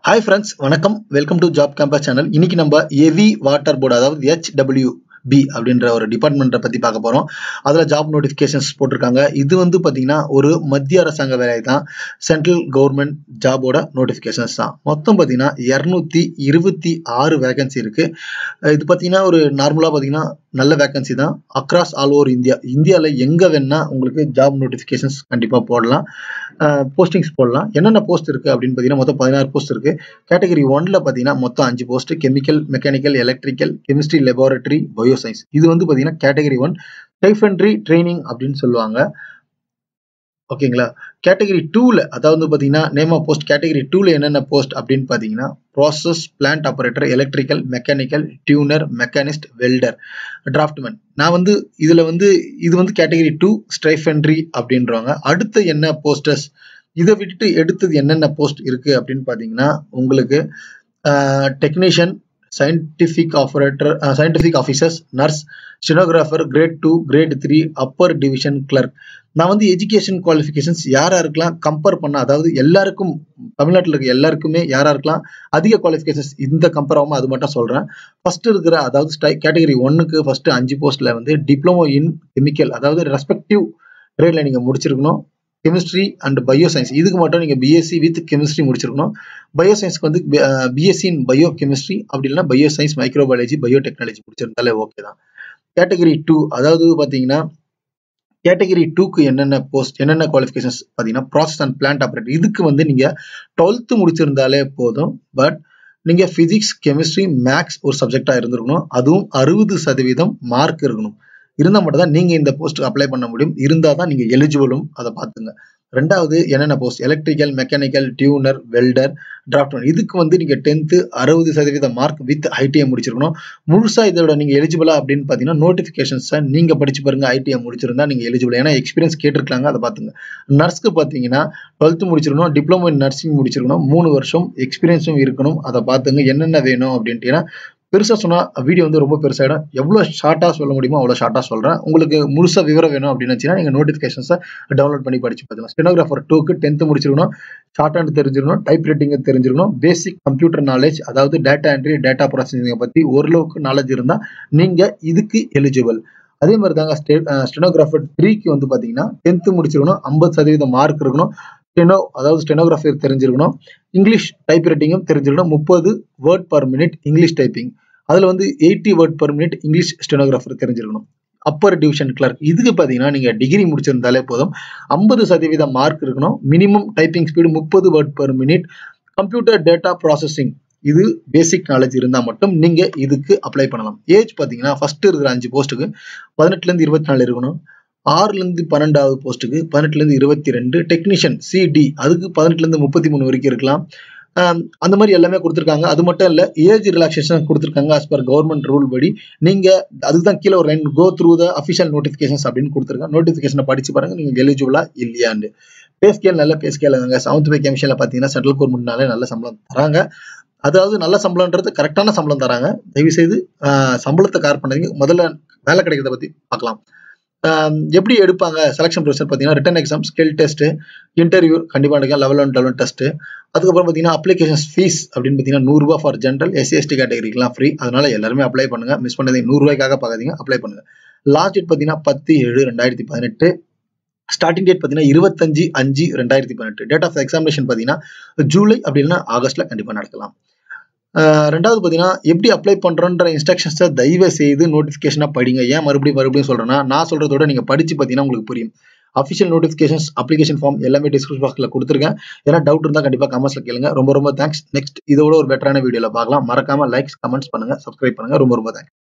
hi friends வணக்கம் welcome to job campus channel இன்னைக்கு நம்ம ஹெவி வாட்டர் போர்டு அதாவது ஹெச்டபிள்யூ பி அப்படின்ற ஒரு டிபார்ட்மெண்ட்டை பற்றி பார்க்க போகிறோம் அதில் ஜாப் நோட்டிஃபிகேஷன்ஸ் போட்டிருக்காங்க இது வந்து பார்த்தீங்கன்னா ஒரு மத்திய அரசாங்க வேலை தான் சென்ட்ரல் கவர்மெண்ட் ஜாபோட நோட்டிஃபிகேஷன்ஸ் தான் மொத்தம் பார்த்தீங்கன்னா இரநூத்தி இருபத்தி ஆறு வேகன்சி இருக்குது இது பார்த்தீங்கன்னா ஒரு நார்மலாக பார்த்தீங்கன்னா நல்ல வேகன்சி தான் அக்ராஸ் ஆல் ஓவர் இந்தியா இந்தியாவில் எங்கே வேணால் உங்களுக்கு ஜாப் நோட்டிஃபிகேஷன்ஸ் கண்டிப்பாக போடலாம் போஸ்டிங்ஸ் போடலாம் என்னென்ன போஸ்ட் இருக்குது அப்படின்னு பார்த்தீங்கன்னா மொத்தம் பதினாறு போஸ்ட் இருக்குது கேட்டகரி ஒன்ல பார்த்தீங்கன்னா மொத்தம் அஞ்சு post chemical mechanical electrical chemistry laboratory bio science இது வந்து பார்த்தீங்கன்னா கேட்டகரி ஒன் டைஃபன்ட்ரி ட்ரைனிங் அப்படின்னு சொல்லுவாங்க ஓகேங்களா கேட்டகரி டூவில் அதாவது பார்த்தீங்கன்னா நேம் ஆஃப் போஸ்ட் கேட்டகரி டூவில் என்னென்ன போஸ்ட் அப்படின்னு பார்த்தீங்கன்னா process plant operator electrical mechanical turner machinist welder draughtsman நான் வந்து இதில் வந்து இது வந்து கேட்டகரி டூ ஸ்ட்ரைஃபென்ட்ரி அப்படின்றவங்க அடுத்து என்ன போஸ்டர்ஸ் இதை விட்டுட்டு எடுத்தது என்னென்ன போஸ்ட் இருக்குது அப்படின்னு பார்த்தீங்கன்னா உங்களுக்கு technician scientific operator scientific officers nurse stenographer grade two grade three upper division clerk நான் வந்து எஜுகேஷன் குவாலிஃபிகேஷன்ஸ் யார் யாருக்கெல்லாம் கம்பேர் பண்ண அதாவது எல்லாருக்கும் தமிழ்நாட்டில் இருக்க எல்லாருக்குமே யார் யாருக்கெல்லாம் அதிக குவாலிஃபிகேஷன்ஸ் இந்த கம்பேர் ஆகாமல் அது மட்டும் சொல்கிறேன் ஃபர்ஸ்ட் இருக்கிற அதாவது ஸ்டை கேட்டகரி ஒன்னுக்கு ஃபர்ஸ்ட் அஞ்சு போஸ்ட்டில் வந்து டிப்ளமோ இன் கெமிக்கல் அதாவது ரெஸ்பெக்டிவ் ட்ரேடில் நீங்கள் முடிச்சிருக்கணும் கெமிஸ்ட்ரி அண்ட் பயோ சயின்ஸ் இதுக்கு மட்டும் நீங்கள் பிஎஸ்சி வித் கெமிஸ்ட்ரி முடிச்சிருக்கணும் பயோ சயின்ஸ்க்கு வந்து பிஎஸ்சி இன் பயோ கெமிஸ்ட்ரி அப்படி இல்லைனா bio science microbiology bio technology முடிச்சிருந்தாலே ஓகே தான் கேட்டகரி டூ அதாவது பார்த்தீங்கன்னா கேட்டகரி டூக்கு என்னென்ன போஸ்ட் என்னென்ன குவாலிஃபிகேஷன்ஸ் பார்த்தீங்கன்னா ப்ராசஸ் அண்ட் பிளான்ட் ஆப்ரேட்டர் இதுக்கு வந்து நீங்கள் டுவெல்த்து முடிச்சிருந்தாலே போதும் பட் நீங்கள் ஃபிசிக்ஸ் கெமிஸ்ட்ரி மேக்ஸ் ஒரு சப்ஜெக்டாக இருந்திருக்கணும் அதுவும் அறுபது சதவீதம் மார்க் இருக்கணும் இருந்தால் மட்டும் தான் நீங்கள் இந்த போஸ்ட்டுக்கு அப்ளை பண்ண முடியும் இருந்தால் தான் நீங்கள் எலிஜிபிளும் அதை பார்த்துங்க ரெண்டாவது என்னென்ன post electrical mechanical turner welder draughtsman இதுக்கு வந்து நீங்கள் டென்த்து அறுபது சதவீத மார்க் வித் ஐடிஐ முடிச்சிருக்கணும் முழுசாக இதோட நீங்கள் எலிஜிபிளா அப்படின்னு பார்த்தீங்கன்னா நோட்டிஃபிகேஷன்ஸை நீங்கள் படிச்சு பாருங்க ஐடிஐ முடிச்சிருந்தா நீங்கள் எலிஜிபிள் ஏன்னா எக்ஸ்பீரியன்ஸ் கேட்டிருக்காங்க அதை பார்த்துங்க நர்ஸ்க்கு பார்த்தீங்கன்னா டுவெல்த்து முடிச்சிருக்கணும் டிப்ளமோ இன் நர்சிங் முடிச்சிருக்கணும் மூணு வருஷம் எக்ஸ்பீரியன்ஸும் இருக்கணும் அதை பார்த்துங்க என்னென்ன வேணும் அப்படின்ட்டு பெருசாக சொன்னால் வீடியோ வந்து ரொம்ப பெருசாகிடும் எவ்வளோ ஷார்ட்டாக சொல்ல முடியுமோ அவ்வளோ ஷார்ட்டாக சொல்கிறேன் உங்களுக்கு முழுசாக விவரம் வேணும் அப்படின்னு வச்சுன்னா நீங்கள் நோட்டிஃபிகேஷன்ஸை டவுன்லோட் பண்ணி படிச்சு பார்த்துக்கலாம் ஸ்டெனோகிராஃபர் டூக்கு டென்த்து முடிச்சிருக்கணும் ஷார்ட் ஹேண்ட் தெரிஞ்சிருக்கணும் டைப் ரைட்டிங்கை தெரிஞ்சிருக்கணும் பேசிக் கம்ப்யூட்டர் நாலேஜ் அதாவது டேட்டா என்ட்ரி டேட்டா ப்ராசஸிங்கை பற்றி ஓரளவுக்கு நாலேஜ் இருந்தால் நீங்கள் இதுக்கு எலிஜிபிள் அதே மாதிரி தாங்க ஸ்டே ஸ்டெனோகிராஃபர் த்ரீக்கு வந்து பார்த்தீங்கன்னா டென்த்து முடிச்சிருக்கணும் ஐம்பது சதவீதம் மார்க் இருக்கணும் ஸ்டெனோ அதாவது ஸ்டெனோகிராஃபி தெரிஞ்சிருக்கணும் இங்கிலீஷ் டைப் ரைட்டிங்கும் தெரிஞ்சிருக்கணும் முப்பது word per minute English typing அதில் வந்து eighty word per minute English stenographer தெரிஞ்சிருக்கணும் அப்பர் டிவிஷன் கிளர்க் இதுக்கு பார்த்தீங்கன்னா நீங்கள் டிகிரி முடிச்சிருந்தாலே போதும் ஐம்பது சதவீத மார்க் இருக்கணும் மினிமம் டைப்பிங் ஸ்பீடு முப்பது word per minute computer data processing இது பேசிக் நாலேஜ் இருந்தால் மட்டும் நீங்கள் இதுக்கு அப்ளை பண்ணலாம் ஏஜ் பார்த்தீங்கன்னா ஃபர்ஸ்ட் இருக்கிற அஞ்சு போஸ்ட்டுக்கு பதினெட்டுலேருந்து இருபத்தி நாலு இருக்கணும் ஆறுலேருந்து பன்னெண்டாவது போஸ்ட்டுக்கு பதினெட்டுலேருந்து இருபத்தி ரெண்டு டெக்னீஷியன் சிடி அதுக்கு பதினெட்டுலேருந்து முப்பத்தி மூணு வரைக்கும் இருக்கலாம் அந்த மாதிரி எல்லாமே கொடுத்துருக்காங்க அது மட்டும் இல்லை ஏஜ் ரிலாக்ஸேஷன் கொடுத்துருக்காங்க ஆஸ் பர் கவர்மெண்ட் ரூல் படி நீங்கள் அதுதான் கீழே ஒரு line go through the official notifications அப்படின்னு கொடுத்துருக்காங்க நோட்டிஃபிகேஷனை படிச்சு பாருங்க நீங்கள் எலிஜிபிளா இல்லையாண்டு பே ஸ்கேல் நல்ல பே ஸ்கேல் தாங்க செவன்த் பே கமிஷனில் பார்த்தீங்கன்னா சென்ட்ரல் கவர்மெண்ட்னாலே நல்ல சம்பளம் தராங்க அதாவது நல்ல சம்பளம்ன்றது கரெக்டான சம்பளம் தராங்க தயவு செய்து சம்பளத்தை கார் பண்ணாதீங்க முதல்ல வேலை கிடைக்கிறத பற்றி பார்க்கலாம் எப்படி எடுப்பாங்க செலக்ஷன் ப்ரொசீஜர் பார்த்தீங்கன்னா written exam skill test interview கண்டிப்பாக எடுக்கலாம் லெவல் ஒன் லெவல் டெஸ்ட்டு அதுக்கப்புறம் பார்த்தீங்கன்னா அப்ளிகேஷன் ஃபீஸ் அப்படின்னு பார்த்தீங்கன்னா நூறுரூவா ஃபார் ஜென்ரல் எஸ்சி எஸ்டி கேட்டகரிக்கெலாம் ஃப்ரீ அதனால எல்லாருமே அப்ளை பண்ணுங்க மிஸ் பண்ணாதீங்க நூறுரூவாய்க்காக பார்க்காதீங்க அப்ளை பண்ணுங்க லாஸ்ட் டேட் பார்த்தீங்கன்னா பத்து ஏழு ரெண்டாயிரத்தி பதினெட்டு ஸ்டார்டிங் டேட் பார்த்தீங்கன்னா இருபத்தஞ்சு அஞ்சு ரெண்டாயிரத்தி பதினெட்டு டேட் ஆஃப் எக்ஸாமினேஷன் பார்த்தீங்கன்னா ஜூலை அப்படி இல்லைன்னா ஆகஸ்ட்டில் கண்டிப்பாக நடக்கலாம் ரெண்டாவது பார்த்தீங்கன்னா எப்படி அப்ளை பண்ணுறோன்ற இன்ஸ்ட்ரக்ஷன்ஸை தயவு செய்து நோட்டிஃபிகேஷனாக படிங்க ஏன் மறுபடியும் மறுபடியும் சொல்கிறேன்னா நான் சொல்கிறதோட நீங்கள் படித்து பார்த்தீங்கன்னா உங்களுக்கு புரியும் அஃபிஷியல் நோட்டிஃபிகேஷன்ஸ் அப்ளிகேஷன் ஃபார்ம் எல்லாமே டிஸ்கிரிப்ஷன் பாக்ஸில் கொடுத்துருக்கேன் ஏன்னா டவுட் இருந்தால் கண்டிப்பாக கமெண்ட்ஸில் கேளுங்க ரொம்ப ரொம்ப தேங்க்ஸ் நெக்ஸ்ட் இதோட ஒரு பெட்டரான வீடியோவில் பார்க்கலாம் மறக்காமல் லைக்ஸ் கமெண்ட்ஸ் பண்ணுங்கள் சப்ஸ்கிரைப் பண்ணுங்கள் ரொம்ப ரொம்ப தேங்க்ஸ்